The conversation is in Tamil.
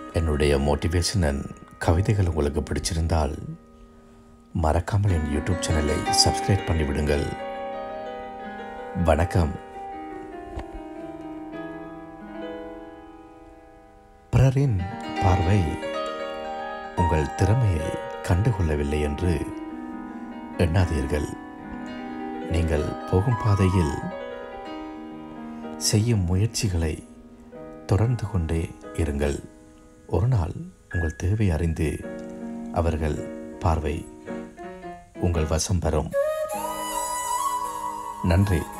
என்னுடைய மோட்டிவேஷன் அண்ட் கவிதைகள் உங்களுக்கு பிடிச்சிருந்தால் மறக்காமல் என் யூடியூப் சேனலை சப்ஸ்கிரைப் பண்ணிவிடுங்கள் வணக்கம் பிறரின் பார்வை உங்கள் திறமையை கண்டுகொள்ளவில்லை என்று எண்ணாதீர்கள் நீங்கள் போகும் பாதையில் செய்யும் முயற்சிகளை தொடர்ந்து கொண்டே இருங்கள் ஒரு நாள் உங்கள் தேவை அறிந்து அவர்கள் பார்வை உங்கள் வசம் பெறும் நன்றி